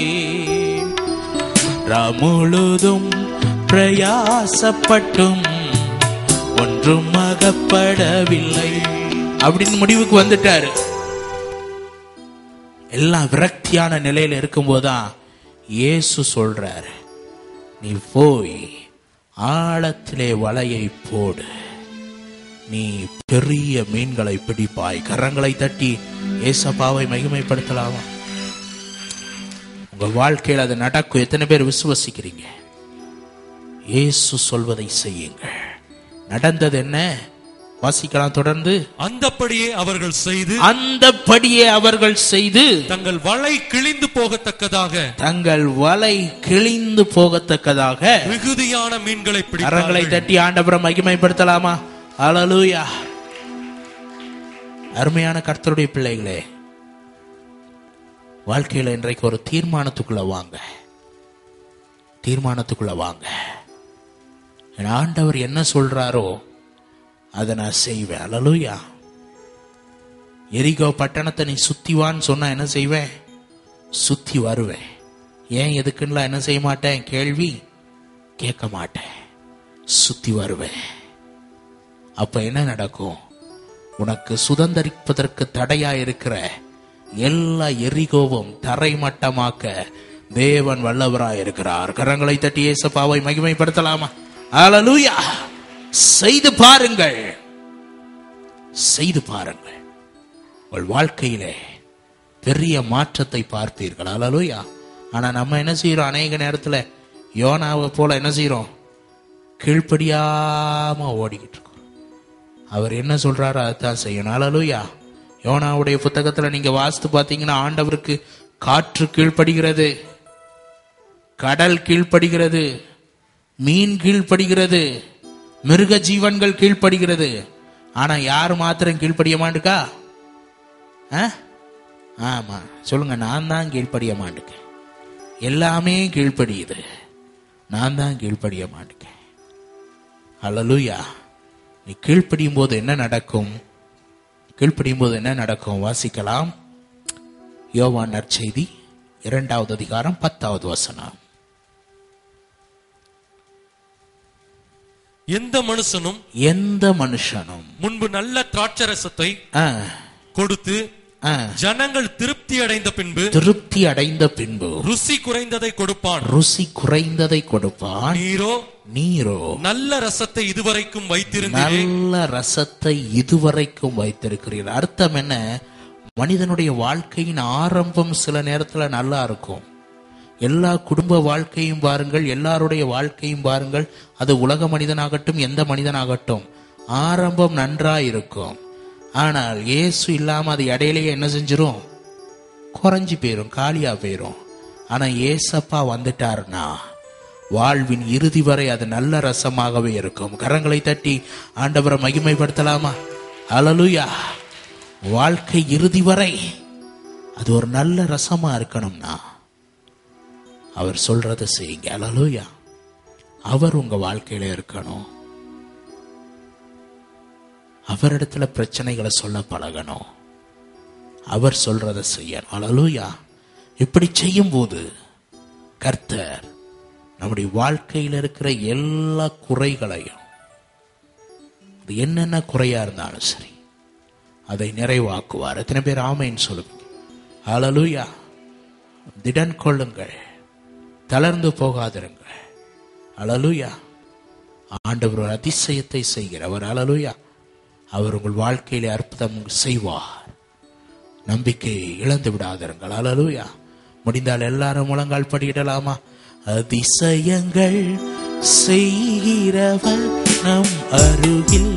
S1: ரா முழுதும் பிரயாசப்பட்டும் ஒன்றும் அகப்படவில்லை அப்படின்னு முடிவுக்கு வந்துட்டாரு எல்லாம் விரக்தியான நிலையில இருக்கும்போதுதான் இயேசு சொல்றாரு நீ போய் ஆழத்திலே வலையை போடு நீ பெரிய மீன்களை பிடிப்பாய் கரங்களை தட்டி ஏசப்பாவை மகிமைப்படுத்தலாமா உங்க வாழ்க்கையில் அது நடக்கும் எத்தனை பேர் விசுவசிக்கிறீங்க இயேசு சொல்வதை செய்யுங்கள் நடந்தது என்ன வாசிக்கலாம் தொடர்ந்து
S2: அந்தப்படியே அவர்கள் செய்து
S1: அந்தபடியே அவர்கள் செய்து
S2: தங்கள் வலை கிழிந்து போகத்தக்கதாக
S1: தங்கள் வலை கிழிந்து போகத்தக்கதாக
S2: மிகுதியான மீன்களை
S1: கரங்களை
S2: பிடித்தார்கள்
S1: தட்டி ஆண்டவரை மகிமைப்படுத்தலாமா அலலூயா அருமையான கர்த்தருடைய பிள்ளைகளே வாழ்க்கையில இன்றைக்கு ஒரு தீர்மானத்துக்குள்ள வாங்க தீர்மானத்துக்குள்ள வாங்க என் ஆண்டவர் என்ன சொல்றாரோ அதை நான் செய்வேன் அலலூயா எரிகோ பட்டணத்தை நீ சுத்தி வான்னு சொன்னா என்ன செய்வேன் சுத்தி வருவேன் ஏன் எதுக்குன்னா என்ன செய்ய மாட்டேன் கேள்வி கேட்க மாட்டேன் சுத்தி வருவேன் அப்ப என்ன நடக்கும் உனக்கு சுதந்தரிப்பதற்கு தடையா இருக்கிற எல்லா எரிகோவும் தரைமட்டமாக்க தேவன் வல்லவராய் இருக்கிறார் கரங்களை தட்டி ஏசப்பாவை மகிமைப்படுத்தலாமா அல்லேலூயா செய்து பாருங்கள் செய்து பாருங்கள் உங்கள் வாழ்க்கையிலே பெரிய மாற்றத்தை பார்ப்பீர்கள் அல்லேலூயா ஆனா நம்ம என்ன செய்யறோம் அநேக நேரத்துல யோனாவை போல என்ன செய்யறோம் கீழ்ப்படியாம ஓடிக்கிட்டு இருக்கோம் அவர் என்ன சொல்றாரோ அதான் செய்யணும் அல்லேலூயா யோனாவுடைய புத்தகத்துல நீங்க வாசித்து பார்த்தீங்கன்னா ஆண்டவருக்கு காற்று கீழ்ப்படுகிறது கடல் கீழ்ப்படுகிறது மீன் கீழ்ப்படுகிறது மிருக ஜீவன்கள் கீழ்ப்படுகிறது ஆனா யார் மாத்திரம் கீழ்ப்படிய மாட்டுக்கா ஆ? ஆமா சொல்லுங்க நான் தான் கீழ்ப்படிய மாட்டேன் எல்லாமே கீழ்ப்படியுது நான் தான் கீழ்ப்படிய மாட்டேன் அல்லேலூயா நீ கீழ்ப்படியும் போது என்ன நடக்கும் கீழ்ப்படியும் போது என்ன நடக்கும் வாசிக்கலாம் யோவான் நற்செய்தி இரண்டாவது அதிகாரம் பத்தாவது வசனம்
S2: எந்த மனுஷனும்
S1: எந்த மனுஷனும்
S2: முன்பு நல்ல திராட்சரசத்தை
S1: ஆ,
S2: கொடுத்து
S1: ஆ,
S2: ஜனங்கள் திருப்தி அடைந்த பின்பு
S1: திருப்தி அடைந்த பின்பு
S2: ருசி குறைந்ததை கொடுப்பான்
S1: ருசி குறைந்ததை கொடுப்பான்
S2: நீரோ
S1: நீரோ
S2: நல்ல ரசத்தை இதுவரைக்கும் வைத்திருந்தீரே
S1: நல்ல ரசத்தை இதுவரைக்கும் வைத்திருக்கிறீர்கள் அர்த்தம் என்ன மனிதனுடைய வாழ்க்கையின் ஆரம்பம் சில நேரத்துல நல்லா இருக்கும் எல்லா குடும்ப வாழ்க்கையும் பாருங்கள் எல்லாருடைய வாழ்க்கையும் பாருங்கள் அது உலக மனிதனாகட்டும் எந்த மனிதனாகட்டும் ஆரம்பம் நன்றா இருக்கும் ஆனால் இயேசு இல்லாம அது இடையிலேயே என்ன செஞ்சிரும் குறைஞ்சி போயிரும் காலியா போயிரும் ஆனா ஏசப்பா வந்துட்டாருன்னா வாழ்வின் இறுதி வரை அது நல்ல ரசமாகவே இருக்கும் கரங்களை தட்டி ஆண்டவரை மகிமைப்படுத்தலாமா அலலுயா வாழ்க்கை இறுதி வரை அது ஒரு நல்ல ரசமா இருக்கணும்னா அவர் சொல்றதை செய்யுங்க அலலுயா அவர் உங்க வாழ்க்கையில இருக்கணும் அவரிடத்துல பிரச்சனைகளை சொல்ல பழகணும் அவர் சொல்றதை செய்யணும் அலலுயா இப்படி செய்யும் போது கர்த்தர் நம்முடைய வாழ்க்கையில் இருக்கிற எல்லா குறைகளையும் அது என்னென்ன குறையா இருந்தாலும் சரி அதை நிறைவாக்குவார் எத்தனை பேர் ஆமைன்னு சொல்லுவீங்க அலலுயா திடன் கொள்ளுங்கள் தளர்ந்து போகாதிருங்கள் அலலுயா ஆண்டவர் ஒரு அதிசயத்தை செய்கிறவர் அலலுயா அவர் உங்கள் வாழ்க்கையிலே அற்புதம் செய்வார் நம்பிக்கையை இழந்து விடாதிருங்கள் அலலுயா முடிந்தால் எல்லாரும் முழங்கால் படியிடலாமா அதிசயங்கள் செய்கிறவர் நம் அருகில்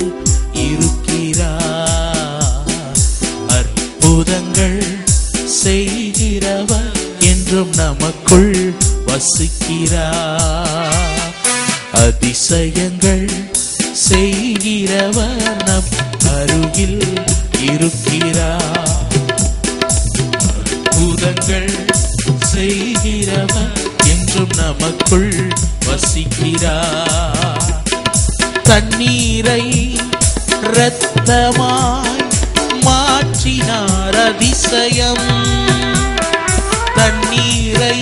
S1: இருக்கிறார் அற்புதங்கள் செய்கிறவர் என்றும் நமக்குள் வசிக்கிறார் அதிசயங்கள் செய்கிறவர் நம் அருகில் இருக்கிறார் அற்புதங்கள் செய்கிறவர் என்றும் நமக்குள் வசிக்கிறார் தண்ணீரை இரத்தமாய் மாற்றினார் அதிசயம் தண்ணீரை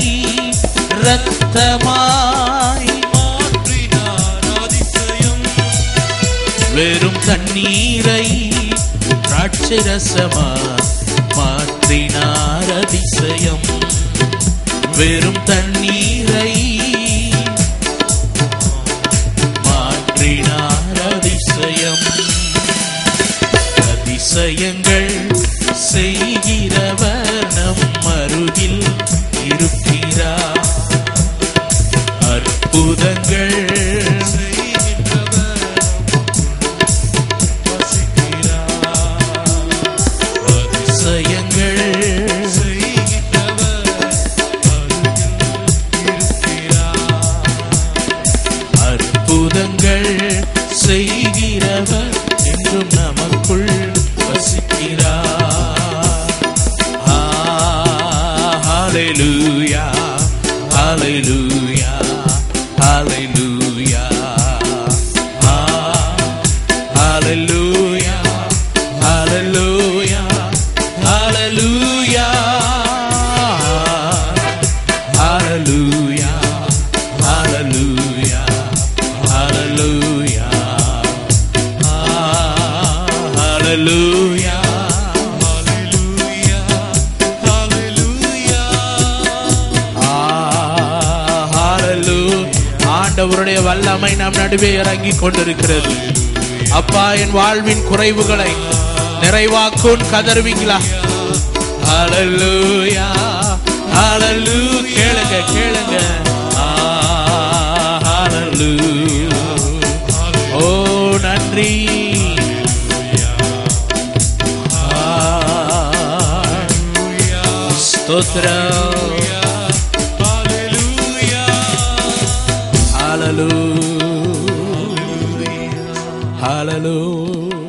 S1: இரத்தமாய்
S2: மாற்றினார் அதிசயம்
S1: வெறும் தண்ணீரை திராட்சை ரசமா மாற்றினார் அதிசயம் வெறும் தண்ணீரை மாற்றினார் அதிசயம் அதிசயங்கள் செய்கிறவர் நம் அருகில் இருக்கிறார் அற்புதங்கள் அதிசயங்கள் அற்புதங்கள் செய்கிறவர் என்றும் நமக்குள் வசிக்கிறார் ஆ, ஹalleluya, ஹalleluya, ஹalleluya. ஆ, ஹalleluya, ஹalleluya, ஹalleluya. Hallelujah, hallelujah, hallelujah. Ah, hallelujah. Ah, hallelujah. ஆண்டவருடைய வல்லமை நம் நடுவே இறங்கி கொண்டிருக்கிறது அப்பா என் வாழ்வின் குறைவுகளை நிறைவாக்கும் கதறுவீங்களா ஹalleluya ஹalleluya கேளுங்க கேளுங்க ஆ, hallelujah. ஓ நன்றி ஆ, ஸ்தோத்திரம் ஹalleluya ஹalleluya